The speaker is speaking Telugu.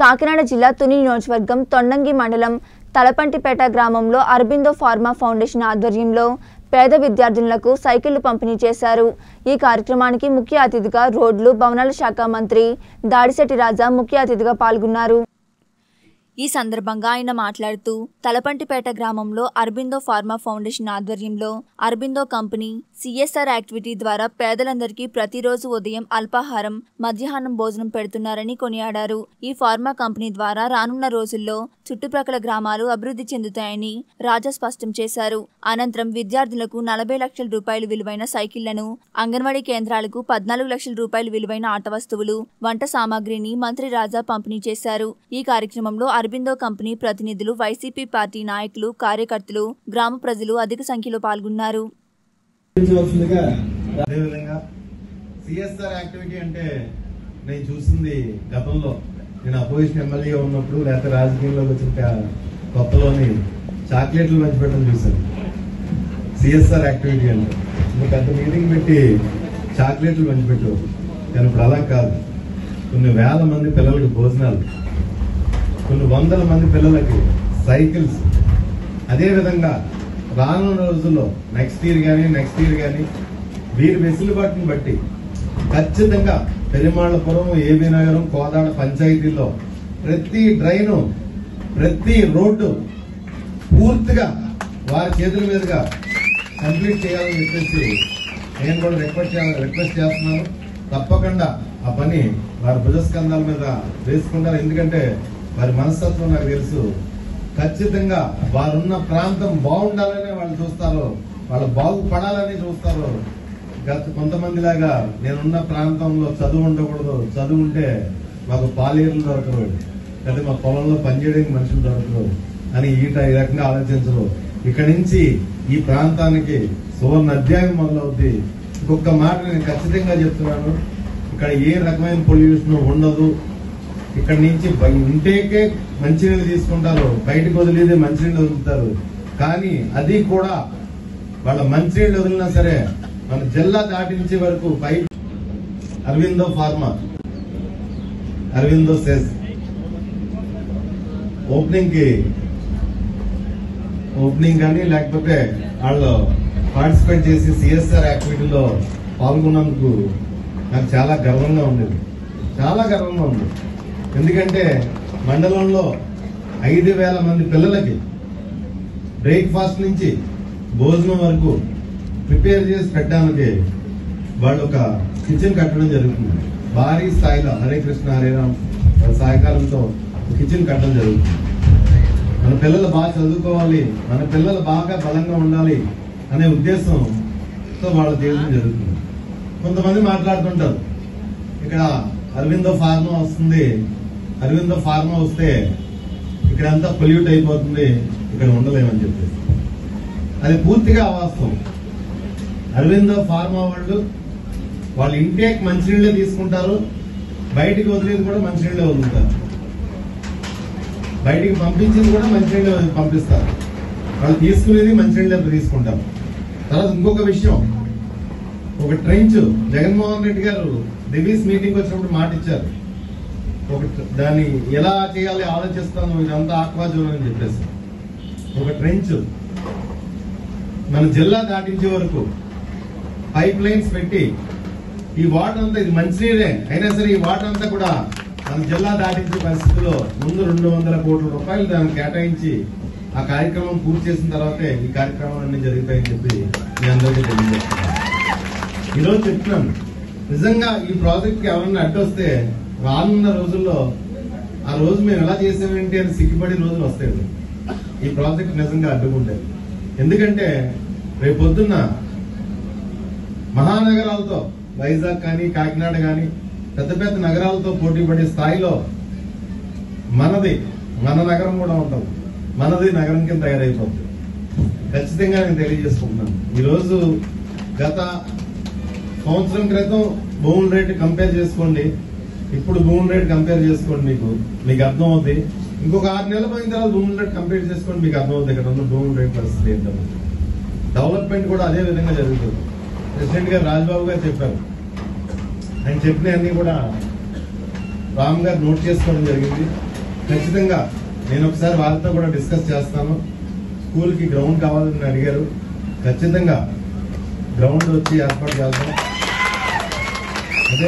కాకినాడ జిల్లా తుని నియోజకవర్గం తొండంగి మండలం తలపంటిపేట గ్రామంలో అరబిందో ఫార్మా ఫౌండేషన్ ఆధ్వర్యంలో పేద విద్యార్థినులకు సైకిళ్లు పంపిణీ చేశారు ఈ కార్యక్రమానికి ముఖ్య అతిథిగా రోడ్లు భవనాల శాఖ మంత్రి దాడిశెట్టి రాజా ముఖ్య అతిథిగా పాల్గొన్నారు ఈ సందర్భంగా ఆయన మాట్లాడుతూ తలపంటిపేట గ్రామంలో అరబిందో ఫార్మా ఫౌండేషన్ ఆధ్వర్యంలో అరబిందో కంపెనీ సిఎస్ఆర్ యాక్టివిటీ ద్వారా పేదలందరికీ ప్రతిరోజు ఉదయం అల్పాహారం మధ్యాహ్నం భోజనం పెడుతున్నారని కొనియాడారు ఈ ఫార్మా కంపెనీ ద్వారా రానున్న రోజుల్లో చుట్టుప్రక్కల గ్రామాలు అభివృద్ధి చెందుతాయని రాజా స్పష్టం చేశారు అనంతరం విద్యార్థులకు నలభై లక్షల రూపాయలు విలువైన సైకిళ్లను అంగన్వాడీ కేంద్రాలకు పద్నాలుగు లక్షల రూపాయలు విలువైన ఆట వస్తువులు వంట సామాగ్రిని మంత్రి రాజా పంపిణీ చేశారు ఈ కార్యక్రమంలో అరబిందో కంపెనీ ప్రతినిధులు వైసీపీ పార్టీ నాయకులు కార్యకర్తలు గ్రామ ప్రజలు అధిక సంఖ్యలో పాల్గొన్నారు నిర్వహించవలసిందిగా అదేవిధంగా సిఎస్ఆర్ యాక్టివిటీ అంటే నేను చూసింది గతంలో నేను అపోజిషన్ ఎమ్మెల్యే ఉన్నప్పుడు లేకపోతే రాజకీయంలోకి వచ్చిన కొత్తలోని చాక్లెట్లు పంచిపెట్టడం చూశాను సిఎస్ఆర్ యాక్టివిటీ అంటే ఇంకా పెద్ద మీటింగ్ పెట్టి చాక్లెట్లు పంచిపెట్టారు కానీ ఇప్పుడు అలా కాదు కొన్ని వేల మంది పిల్లలకి భోజనాలు కొన్ని వందల మంది పిల్లలకి సైకిల్స్ అదే విధంగా రానున్న రోజుల్లో నెక్స్ట్ ఇయర్ కానీ నెక్స్ట్ ఇయర్ కానీ వీరి వెసులుబాటుని బట్టి ఖచ్చితంగా పెరుమాళ్ళపురం ఏబీ నగరం కోదాడ పంచాయతీల్లో ప్రతి డ్రైను ప్రతి రోడ్డు పూర్తిగా వారి చేతుల మీదుగా కంప్లీట్ చేయాలని చెప్పేసి నేను కూడా రిక్వెస్ట్ రిక్వెస్ట్ చేస్తున్నాను తప్పకుండా ఆ పని వారి భుజస్కంధాల మీద వేసుకుంటారు ఎందుకంటే వారి మనస్తత్వం నాకు తెలుసు ఖచ్చితంగా వారున్న ప్రాంతం బాగుండాలని వాళ్ళు చూస్తారు వాళ్ళు బాగుపడాలని చూస్తారు గత కొంతమంది లాగా నేనున్న ప్రాంతంలో చదువు ఉండకూడదు చదువు ఉంటే మాకు పాలేరులు దొరకరు లేదా మా పొలంలో పనిచేయడానికి మనుషులు దొరకరు అని ఈ ట- ఈ రకంగా ఆలోచించరు ఇక్కడి నుంచి ఈ ప్రాంతానికి సువర్ణ అధ్యాయం మొదలవుద్ది ఇంకొక మాట నేను ఖచ్చితంగా చెప్తున్నాను ఇక్కడ ఏ రకమైన పొల్యూషన్ ఉండదు ఇక్కడ నుంచి బయ- ఇంటేకే మంచినీళ్ళు తీసుకుంటారు బయటకు వదిలేదే మంచినీళ్ళు వదులుతారు కానీ అది కూడా వాళ్ళ మంచినీళ్ళు వదిలినా సరే మన జిల్లా దాటించే వరకు పైప్ అరవిందో ఫార్మా అరవిందో సెస్ ఓపెనింగ్ కి ఓపెనింగ్ కానీ లేకపోతే వాళ్ళు పార్టిసిపేట్ చేసి సిఎస్ఆర్ యాక్టివిటీలో పాల్గొన్నందుకు నాకు చాలా గర్వంగా ఉండేది చాలా గర్వంగా ఉంది ఎందుకంటే మండలంలో ఐదు వేల మంది పిల్లలకి బ్రేక్ఫాస్ట్ నుంచి భోజనం వరకు ప్రిపేర్ చేసి పెట్టడానికి వాళ్ళు ఒక కిచెన్ కట్టడం జరుగుతుంది భారీ స్థాయిలో హరే కృష్ణ హరే రామ్ వాళ్ళ సహకారంతో కిచెన్ కట్టడం జరుగుతుంది మన పిల్లలు బాగా చదువుకోవాలి మన పిల్లలు బాగా బలంగా ఉండాలి అనే ఉద్దేశంతో వాళ్ళు చేయడం జరుగుతుంది కొంతమంది మాట్లాడుతుంటారు ఇక్కడ అరవిందో ఫార్మా వస్తుంది అరవిందో ఫార్మా వస్తే ఇక్కడ అంతా పొల్యూట్ అయిపోతుంది ఇక్కడ ఉండలేమని చెప్పేసి అది పూర్తిగా అవాస్తవం అరవిందో ఫార్మా వాళ్ళు వాళ్ళ ఇంటేక్ మంచినీళ్ళే తీసుకుంటారు బయటికి వదిలేది కూడా మంచినీళ్ళే వదులుతారు బయటికి పంపించింది కూడా మంచినీళ్ళే పంపిస్తారు వాళ్ళు తీసుకునేది మంచినీళ్ళే తీసుకుంటారు తర్వాత ఇంకొక విషయం ఒక ట్రెంచ్ జగన్మోహన్ రెడ్డి గారు దివీస్ మీటింగ్ వచ్చినప్పుడు మాట ఇచ్చారు ఒక ట్ర- దాన్ని ఎలా చేయాలి ఆలోచిస్తాను ఇదంతా ఆక్వాజోన్ అని చెప్పేసి ఒక ట్రెంచ్ మన జిల్లా దాటించే వరకు పైప్ లైన్స్ పెట్టి ఈ వాటర్ అంతా ఇది మంచినీరే అయినా సరే ఈ వాటర్ అంతా కూడా మన జిల్లా దాటించే పరిస్థితిలో ముందు రెండు వందల కోట్ల రూపాయలు దాన్ని కేటాయించి ఆ కార్యక్రమం పూర్తి చేసిన తర్వాతే ఈ కార్యక్రమాలన్నీ జరుగుతాయని చెప్పి మీ అందరికీ తెలియజేస్తున్నాను ఈరోజు చెప్తున్నాను నిజంగా ఈ ప్రాజెక్ట్ కి ఎవరన్నా అడ్డొస్తే రానున్న రోజుల్లో ఆ రోజు మేము ఎలా చేసామేంటి అని సిగ్గుపడే రోజులు వస్తాయి ఈ ప్రాజెక్ట్ నిజంగా అడ్డుకుంటే ఎందుకంటే రేపు పొద్దున్న మహానగరాలతో వైజాగ్ కానీ కాకినాడ కానీ పెద్ద పెద్ద నగరాలతో పోటీ పడే స్థాయిలో మనది మన నగరం కూడా ఉంటుంది మనది నగరం కింద తయారైపోతుంది ఖచ్చితంగా నేను తెలియజేసుకుంటున్నాను ఈరోజు గత సంవత్సరం క్రితం భూముల రేటు కంపేర్ చేసుకోండి ఇప్పుడు భూముల రేటు కంపేర్ చేసుకోండి మీకు మీకు అర్థం అవుతుంది ఇంకొక ఆరు నెలల పోయిన తర్వాత భూముల రేటు కంపేర్ చేసుకోండి మీకు అర్థం అవుతుంది ఇక్కడ ఉన్న భూముల రేటు పరిస్థితి ఏంటో డెవలప్మెంట్ కూడా అదే విధంగా జరుగుతుంది ప్రెసిడెంట్ గారు రాజ్బాబు గారు చెప్పారు ఆయన చెప్పినవన్నీ కూడా రామ్ గారు నోట్ చేసుకోవడం జరిగింది ఖచ్చితంగా నేను ఒకసారి వాళ్ళతో కూడా డిస్కస్ చేస్తాను స్కూల్కి గ్రౌండ్ కావాలని అడిగారు ఖచ్చితంగా గ్రౌండ్ వచ్చి ఏర్పాటు చేద్దాం